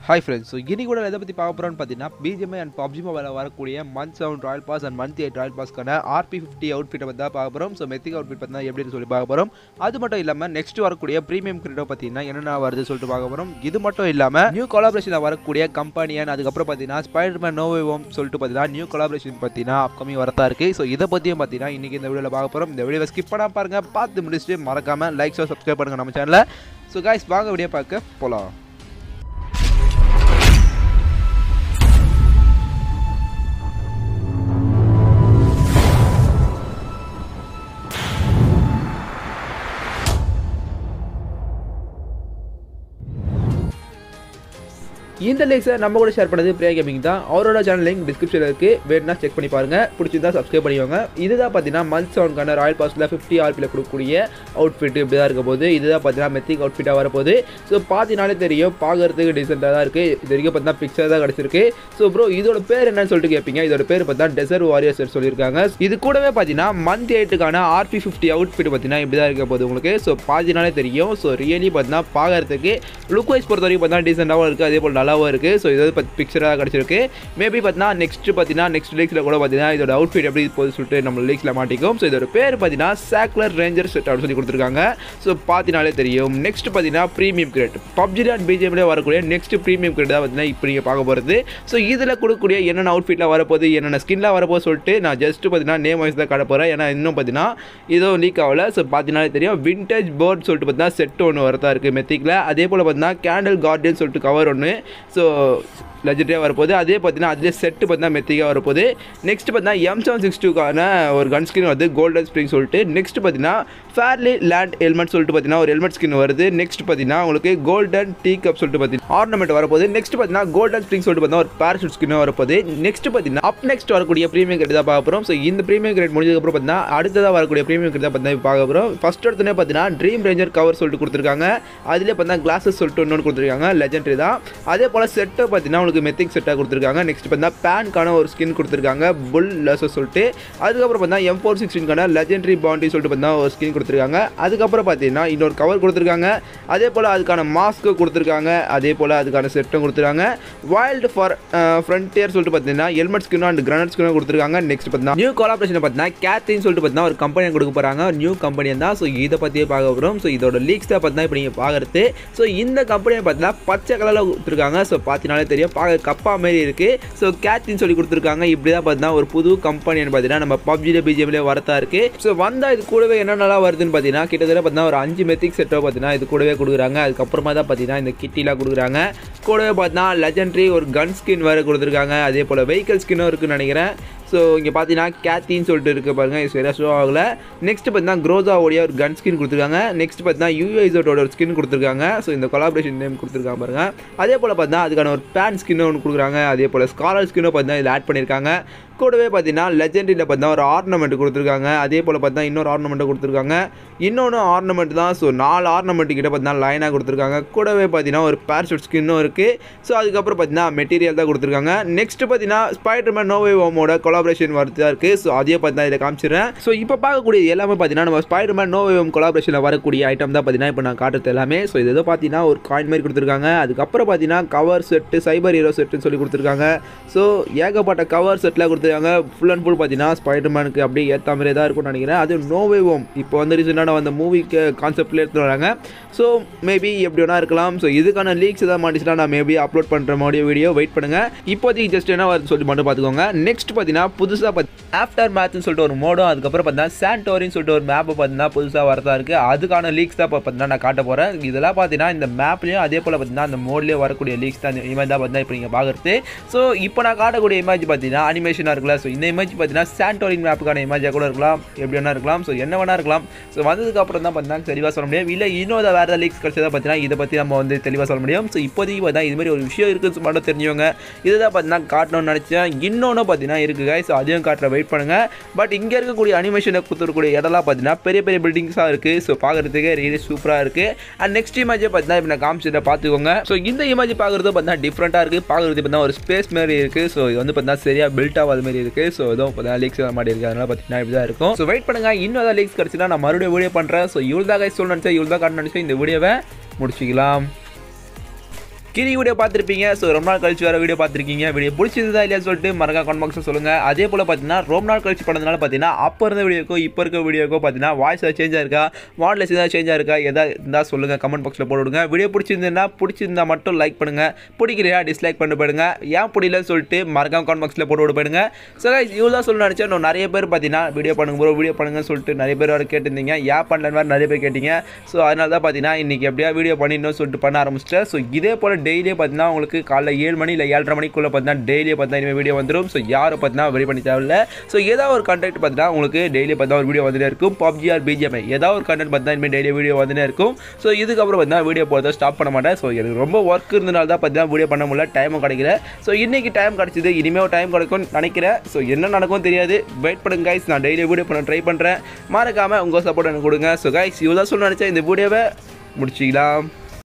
hi friends so இனி கூட எதை பற்றி பார்க்க போகிறோம்னு பார்த்தீங்கன்னா பிஜிஎம்ஐ அண்ட் பப்ஜி மொபைலில் வரக்கூடிய month seven royal pass and month eight royal பாஸ்க்கான ஆர்பி ஃபிஃப்டி அவுட்ஃபிட்டை பற்றி தான் பார்க்க போகிறோம் ஸோ மெத்திக் அவுட்ஃபிட் பற்றி தான் எப்படின்னு சொல்லி பார்க்க போகிறோம் அது மட்டும் இல்லாமல் நெக்ஸ்ட் வரக்கூடிய ப்ரீமியம் கிரிட்டோ பார்த்தீங்கன்னா என்னென்ன வருது சொல்லிட்டு பார்க்க போகிறோம் இது மட்டும் இல்லாமல் நியூ கொலாபரேஷனில் வரக்கூடிய கம்பெனி அண்ட் அதுக்கப்புறம் பார்த்தீங்கன்னா ஸ்பைடர்மேன் நோவே ஹோம் சொல்லிட்டு பார்த்தீங்கன்னா நியூ கொலாபரேஷன் பார்த்தீங்கன்னா அப்கமிங் வரதா இருக்குது ஸோ இதை பற்றியும் பார்த்தீங்கன்னா இன்றைக்கி இந்த வீடியோவில் பார்க்க போகிறோம் இந்த வீடியோவை ஸ்கிப் பண்ணாம பாருங்கள் பார்த்து முடிச்சுட்டு மறக்காமல் லைக் ஷோ சப்ஸ்கிரைப் பண்ணுங்கள் நம்ம சேனலில் ஸோ காய்ஸ் வாங்க வீடியோ பார்க்க போகலாம் இந்த லிங்க்ஸை நம்ம கூட ஷேர் பண்ணது பிரியா கேமிங் தான் அவரோட சேனல் லிங்க் டிஸ்கிரிப்ஷனில் இருக்குது வேணும்னா செக் பண்ணி பாருங்கள் பிடிச்சிருந்தா சப்ஸ்கிரைப் பண்ணிக்கோங்க இதுதான் பார்த்தீங்கன்னா மந்த் செவனுக்கான ராயல் பாஸில் ஃபிஃப்டி ஆர்பியில் கொடுக்கக்கூடிய அவுட்ஃபிட் இப்படி தான் இருக்க போது இதுதான் பார்த்தீங்கன்னா மெத்திக் அவுட்ஃபிட்டாக வரப்போகுது ஸோ பார்த்தினாலே தெரியும் பார்க்கறதுக்கு டீசெண்டாக தான் இருக்குது இது வரைக்கும் பார்த்தீங்கன்னா பிக்சர் தான் கிடச்சிருக்கு ஸோ ப்ரோ இதோட பேர் என்னன்னு சொல்லிட்டு கேட்பீங்க இதோட பேர் பார்த்தீங்கன்னா டெசர்ட் வாரியர்ஸ் சொல்லியிருக்காங்க இது கூடவே பார்த்தீங்கன்னா மந்த் எயிட்டுக்கான ஆர்பி ஃபிஃப்டி அவுட்ஃபிட் பார்த்தீங்கன்னா இப்படி தான் இருக்க போகுது உங்களுக்கு ஸோ பார்த்தினாலே தெரியும் ஸோ ரியலி பார்த்தீங்கன்னா பார்க்கறதுக்கு லுக் வைஸ் பொறுத்த வரைக்கும் பார்த்தீங்கன்னா டீசெண்டாகவும் இருக்குது அதே போல் நல்லாவும் இருக்குது ஸோ இது பற்றி பிக்சராக கிடச்சிருக்கு மேபி பார்த்தீங்கன்னா நெக்ஸ்ட் பார்த்தீங்கன்னா நெக்ஸ்ட் லீக்ஸில் கூட பார்த்தீங்கன்னா இதோட அவுட்ஃபிட் எப்படி போகுது சொல்லிட்டு நம்ம லீக்ஸில் மாட்டிக்கும் ஸோ இதோட பேர் பார்த்தீங்கன்னா சாக்லர் ரேஞ்சர் செட் அப்படின்னு சொல்லி கொடுத்துருக்காங்க ஸோ பார்த்தினாலே தெரியும் நெக்ஸ்ட் பார்த்தீங்கன்னா ப்ரீமியம் கிரேட் பப்ஜி அண்ட் பிஜிஎம்ல வரக்கூடிய நெக்ஸ்ட் ப்ரீமியம் கிரேட் தான் பார்த்தீங்கன்னா இப்போ நீங்கள் பார்க்க போகிறது ஸோ இதில் கொடுக்கக்கூடிய என்னென்ன அவுட்ஃபிட்டில் வரப்போகுது என்னென்ன ஸ்கின்லாம் வரப்போகுது சொல்லிட்டு நான் ஜஸ்ட் பார்த்தீங்கன்னா நேம் வைஸ் தான் காட்ட போகிறேன் ஏன்னா இன்னும் பார்த்தீங்கன்னா இதுவும் லீக் ஆகல ஸோ பார்த்தினாலே தெரியும் விண்டேஜ் போர்ட் சொல்லிட்டு பார்த்தீங்கன்னா செட் ஒன்று வரதா இருக்குது மெத்திக்கில் அதே போல் பார்த்தீங்கன்னா கேண்டில் கார்டியன் சொல்லிட்டு கவர் ஒன்று ஸோ லெஜெண்டரியாக வரப்போகுது அதே பார்த்தீங்கன்னா அதிலே செட்டு பார்த்தீங்கன்னா மெத்திக்காக வரப்போகுது நெக்ஸ்ட் பார்த்தீங்கன்னா எம் செவன் சிக்ஸ் டூக்கான ஒரு கன் ஸ்கின் வருது கோல்டன் ஸ்ப்ரிங் சொல்லிட்டு நெக்ஸ்ட் பார்த்தீங்கன்னா ஃபேர்லி லேண்ட் ஹெல்மெட் சொல்லிட்டு பார்த்தீங்கன்னா ஒரு ஹெல்மெட் ஸ்கின் வருது நெக்ஸ்ட் பார்த்தீங்கன்னா உங்களுக்கு கோல்டன் டீ கப் சொல்லிட்டு பார்த்தீங்கன்னா ஆர்னமெண்ட் வரப்போகுது நெக்ஸ்ட் பார்த்தீங்கன்னா கோல்டன் ஸ்ப்ரிங் சொல்லிட்டு பார்த்தீங்கன்னா ஒரு பேராஷூட் ஸ்கின் வரப்போகுது நெக்ஸ்ட் பார்த்தீங்கன்னா அப் நெக்ஸ்ட் வரக்கூடிய ப்ரீமியம் கிரேட் தான் பார்க்க போகிறோம் ஸோ இந்த ப்ரீமியம் கிரேட் முடிஞ்சதுக்கப்புறம் பார்த்தீங்கன்னா அடுத்ததாக வரக்கூடிய ப்ரீமியம் கிரேட் தான் பார்த்தீங்கன்னா பார்க்க போகிறோம் ஃபஸ்ட் எடுத்தோடனே பார்த்தீங்கன்னா ட்ரீம் ரேஞ்சர் கவர் சொல்லிட்டு கொடுத்துருக்காங்க அதிலே பார்த்தீங்கன்னா கிளாஸஸ் சொல்லிட்டு இன்னொன்று கொடுத்துருக்காங்க லெஜெண்டரி தான் அதே போல் செட்டை பார்த்தீங்கன்னா உங்களுக்கு மெத்திக் செட்டாக கொடுத்துருக்காங்க நெக்ஸ்ட் பார்த்தீங்கன்னா பேனுக்கான ஒரு ஸ்கின் கொடுத்துருக்காங்க புல் லெசஸ் சொல்லிட்டு அதுக்கப்புறம் பார்த்தீங்கன்னா எம் ஃபோர் சிக்ஸ்டீன்கான லெஜெண்டரி பாண்டி சொல்லிட்டு பார்த்தீங்கன்னா ஒரு ஸ்கின் கொடுத்துருக்காங்க அதுக்கப்புறம் பார்த்தீங்கன்னா இன்னொரு கவர் கொடுத்துருக்காங்க அதே போல் அதுக்கான மாஸ்க்கு கொடுத்துருக்காங்க அதே போல் அதுக்கான செட்டும் கொடுத்துருக்காங்க வைல்டு ஃபார் ஃப்ரண்டியர் சொல்லிட்டு பார்த்தீங்கன்னா helmet skin and grenade skin கொடுத்துருக்காங்க நெக்ஸ்ட் பார்த்தீங்கன்னா நியூ கொலாபரேஷன் பார்த்தீங்கன்னா கேத்தின்னு சொல்லிட்டு பார்த்தீங்கன்னா ஒரு கம்பெனி கொடுக்க போகிறாங்க நியூ கம்பெனி தான் ஸோ இதை பற்றியே பார்க்க போகிறோம் ஸோ இதோட லீக்ஸ் தான் பார்த்தீங்கன்னா இப்போ நீங்கள் பார்க்குறது ஸோ இந்த கம்பெனியை பார்த்தீங்கன்னா பச்சை கலரில் கொடுத்துருக்காங்க ஸோ பார்த்தினாலே தெரியும் பார்க்க கப்பா மாரி இருக்குது ஸோ கேத்தின்னு சொல்லி கொடுத்துருக்காங்க இப்படி தான் பார்த்தீங்கன்னா ஒரு புது கம்பெனின்னு பார்த்தீங்கன்னா நம்ம பப்ஜியில் பிஜிஎம்லேயே வரதா இருக்குது ஸோ வந்தால் இது கூடவே என்னென்னலாம் வருதுன்னு பார்த்தீங்கன்னா கிட்டத்தட்ட பார்த்தீங்கன்னா ஒரு அஞ்சு மெத்திக் செட்டோ பார்த்தீங்கன்னா இது கூடவே கொடுக்குறாங்க அதுக்கப்புறமா தான் பார்த்தீங்கன்னா இந்த கிட்டிலாம் கொடுக்குறாங்க கூடவே பார்த்தீங்கன்னா லெஜெண்டரி ஒரு கன் ஸ்கின் வேறு கொடுத்துருக்காங்க அதே போல் வெஹிக்கல் ஸ்கின்னும் இருக்குன்னு நினைக்கிறேன் ஸோ இங்கே பார்த்தீங்கன்னா கேத்தின்னு சொல்லிட்டு இருக்க பாருங்க இது சரியாக ஷோ ஆகல நெக்ஸ்ட் பார்த்தீங்கன்னா க்ரோஸாவோடைய ஒரு கன் ஸ்கின் கொடுத்துருக்காங்க நெக்ஸ்ட் பார்த்தீங்கன்னா யூஐசோட்டோட ஒரு ஸ்கின் கொடுத்துருக்காங்க ஸோ இந்த கொலாபரேஷன் நேம் கொடுத்துருக்காங்க பாருங்க அதே போல் பார்த்தீங்கன்னா அதுக்கான ஒரு பேன் ஸ்கின்னு ஒன்று கொடுக்குறாங்க அதே போல் ஸ்காலர் ஸ்கின்னும் பார்த்தீங்கன்னா இதில் ஆட் பண்ணியிருக்காங்க கூடவே பார்த்தீங்கன்னா லெஜெண்டரியில் பார்த்தீங்கன்னா ஒரு ஆர்னமெண்ட் கொடுத்துருக்காங்க அதே போல் பார்த்தா இன்னொரு ஆர்னமெண்ட்டை கொடுத்துருக்காங்க இன்னொன்று ஆர்னமெண்ட் தான் ஸோ நாலு ஆர்னமெண்ட் கிட்ட பார்த்தீங்கன்னா லைனாக கொடுத்துருக்காங்க கூடவே பார்த்தீங்கன்னா ஒரு பேரஷூட் ஸ்கின்னும் இருக்குது ஸோ அதுக்கப்புறம் பார்த்தீங்கன்னா மெட்டீரியல் தான் கொடுத்துருக்காங்க நெக்ஸ்ட் பார்த்தீங்கன்னா ஸ்பைடர்மேன் நோவே ஓமோட கொலாபரேஷன் வரதா இருக்குது ஸோ அதையே பார்த்தா இதில் காமிச்சிடுறேன் ஸோ இப்போ பார்க்கக்கூடிய எல்லாமே பார்த்தீங்கன்னா நம்ம ஸ்பைடர்மேன் நோவே ஓம் கொலாபரேஷனில் வரக்கூடிய ஐட்டம் தான் பார்த்தீங்கன்னா இப்போ நான் காட்டுறது எல்லாமே ஸோ இது ஏதோ பார்த்தீங்கன்னா ஒரு காயின் மாதிரி கொடுத்துருக்காங்க அதுக்கப்புறம் பார்த்தீங்கன்னா கவர் செட்டு சைபர் ஹீரோ செட்டுன்னு சொல்லி கொடுத்துருக்காங்க ஸோ ஏகப்பட்ட கவர் செட்டில் கொடுத்துருக்காங்க ஃபுல் அண்ட் ஃபுல் பார்த்தீங்கன்னா ஸ்பைடர்மேனுக்கு அப்படியே ஏற்ற மாதிரியே தான் இருக்கும்னு நினைக்கிறேன் அது நோவே ஓம் இப்போ வந்து ரீசெண்டான வந்த மூவிக்கு கான்செப்ட்ல எடுத்து வராங்க ஸோ மேபி எப்படி வேணா இருக்கலாம் ஸோ இதுக்கான லீக்ஸ் எதாவது மாட்டிச்சுன்னா நான் மேபி அப்லோட் பண்ணுற மாதிரி வீடியோ வெயிட் பண்ணுங்கள் இப்போதைக்கு ஜஸ்ட் என்ன வருது சொல்லி மட்டும் பார்த்துக்கோங்க நெக்ஸ்ட் பார்த்தீங்கன்னா புதுசாக பார்த்து ஆஃப்டர் மேட்ச்னு சொல்லிட்டு ஒரு மோடும் அதுக்கப்புறம் பார்த்தீங்கன்னா சாண்டோரின்னு சொல்லிட்டு ஒரு மேப்பை பார்த்தீங்கன்னா புதுசாக வரதா இருக்குது அதுக்கான லீக்ஸ் தான் இப்போ பார்த்தீங்கன்னா நான் காட்ட போகிறேன் இதெல்லாம் பார்த்தீங்கன்னா இந்த மேப்லேயும் அதே போல் பார்த்தீங்கன்னா அந்த மோட்லேயே வரக்கூடிய லீக்ஸ் தான் இமேஜ் தான் பார்த்தீங்கன்னா இப்போ நீங்கள் பார்க்குறது ஸோ இப்போ நான் காட்டக்கூடிய இமேஜ் பார்த்தீங்கன்னா அனிமேஷனாக இருக்குல்ல ஸோ இந்த இமேஜ் பார்த்தீங்கன்னா சாண்டோரின் மேப்புக்கான இமேஜாக கூட இருக்கலாம் எப்படி வேணா இருக்கலாம் ஸோ என்ன வேணா இருக்கலாம் ஸோ வந்ததுக்கு அப்புறம் தான் பார்த்தீங்கன்னா தெளிவாக சொல்ல முடியும் இல்லை இன்னும் வேறு ஏதாவது லீக்ஸ் கிடச்சதா பார்த்தீங்கன்னா இதை பற்றி நம்ம வந்து தெளிவாக சொல்ல முடியும் ஸோ இப்போதைக்கு பார்த்தா இது மாதிரி ஒரு விஷயம் இருக்குன்னு மட்டும் தெரிஞ்சவங்க இதை தான் பார்த்தீங்கன்னா காட்டணும்னு நினச்சேன் இன்னொன்று பார்த்தீங்கன்னா இருக்குது ஸோ அதையும் காட்டுற வெயிட் பண்ணுங்கள் பட் இங்கே இருக்கக்கூடிய அனிமேஷனை கொடுத்துருக்கூடிய இடம்லாம் பார்த்தீங்கன்னா பெரிய பெரிய பில்டிங்ஸாக இருக்குது ஸோ பார்க்குறதுக்கே ரியலி சூப்பராக இருக்குது அண்ட் நெக்ஸ்ட் இமேஜை பார்த்தீங்கன்னா இப்போ நான் காமிச்சதை பார்த்துக்கோங்க ஸோ இந்த இமேஜ் பார்க்குறது பார்த்தீங்கன்னா டிஃப்ரெண்ட்டாக இருக்குது பார்க்குறது பார்த்தீங்கன்னா ஒரு ஸ்பேஸ் மாதிரி இருக்குது ஸோ இது வந்து பார்த்தீங்கன்னா சரியாக பில்ட் ஆகாத மாதிரி இருக்குது ஸோ இதுவும் பார்த்தீங்கன்னா லீக்ஸ் மாதிரி இருக்குது அதனால பார்த்தீங்கன்னா இப்படி தான் இருக்கும் ஸோ வெயிட் பண்ணுங்க இன்னும் ஏதாவது லீக்ஸ் கிடச்சுன்னா நான் மறுபடியும் வீடியோ பண்ணுறேன் ஸோ இவ்வளோ தான் கைஸ் சொல்ல நினச்சேன் இவ்வளோ தான் காட்ட நினச்சேன் இந்த வீடியோவை முடிச்சிக்கலாம் கிரி வீடியோ பார்த்துருப்பீங்க ஸோ ரொம்ப நாள் கழிச்சு வேறு வீடியோ பார்த்துருக்கீங்க வீடியோ பிடிச்சிருந்தா இல்லையா சொல்லிட்டு மறக்கா கான் பாக்ஸில் சொல்லுங்கள் அதே போல் பார்த்தீங்கன்னா ரொம்ப நாள் கழிச்சு பண்ணதுனால பார்த்தீங்கன்னா அப்போ இருந்த வீடியோக்கோ இப்போ இருக்க வீடியோக்கோ பார்த்தீங்கன்னா வாய்ஸ் சேஞ்சாக இருக்கா மாடல்ஸ் ஏதாவது சேஞ்சாக இருக்கா எதாவது இருந்தால் சொல்லுங்கள் கமெண்ட் பாக்ஸில் போட்டு விடுங்க வீடியோ பிடிச்சிருந்ததுன்னா பிடிச்சிருந்தா மட்டும் லைக் பண்ணுங்கள் பிடிக்கலையா டிஸ்லைக் பண்ணி போயிடுங்க ஏன் பிடிக்கலன்னு சொல்லிட்டு மறக்காம கான் பாக்ஸில் போட்டு விட போயிடுங்க ஸோ இவ்வளோ தான் சொல்ல நினச்சேன் இன்னும் நிறைய பேர் பார்த்தீங்கன்னா வீடியோ பண்ணுங்க ப்ரோ வீடியோ பண்ணுங்கன்னு சொல்லிட்டு நிறைய பேர் வர கேட்டிருந்தீங்க ஏன் பண்ணல மாதிரி நிறைய பேர் கேட்டீங்க ஸோ அதனால தான் பார்த்தீங்கன்னா இன்றைக்கி எப்படியா வீடியோ பண்ணிடணும் சொல்லிட்டு பண்ண ஆரம்பிச்சிட்டேன் ஸோ இதே போல் டெய்லியே பார்த்தீங்கன்னா உங்களுக்கு காலைல ஏழு மணி இல்லை ஏழரை மணிக்குள்ளே பார்த்தீங்கன்னா டெய்லியே பார்த்தீங்கன்னா இனிமேல் வீடியோ வந்துடும் ஸோ யாரும் பார்த்தீங்கன்னா வெரி பண்ணி தேவையில்ல ஸோ ஏதாவது ஒரு கண்டென்ட் பார்த்தீங்கன்னா உங்களுக்கு டெய்லி பார்த்தா ஒரு வீடியோ வந்துட்டே இருக்கும் பப்ஜி ஆர் பிஜிஎம்ஐ ஏதாவது ஒரு கண்டென்ட் பார்த்தா இனிமேல் டெய்லி வீடியோ வந்துட்டே இருக்கும் ஸோ இதுக்கப்புறம் பார்த்தீங்கன்னா வீடியோ போகிறத ஸ்டாப் பண்ண மாட்டேன் ஸோ எனக்கு ரொம்ப ஒர்க் இருந்தனால தான் பார்த்தீங்கன்னா வீடியோ பண்ண முடியல டைமும் கிடைக்கல ஸோ இன்றைக்கி டைம் கிடச்சிது இனிமேல் டைம் கிடைக்கும்னு நினைக்கிறேன் ஸோ என்ன நடக்கும் தெரியாது வெயிட் பண்ணுங்க கைஸ் நான் டெய்லி வீடியோ பண்ண ட்ரை பண்ணுறேன் மறக்காமல் உங்கள் சப்போர்ட் எனக்கு கொடுங்க ஸோ கைஸ் இவ்வளோ சொல்ல நினச்சேன் இந்த வீடியோவை முடிச்சிக்கலாம்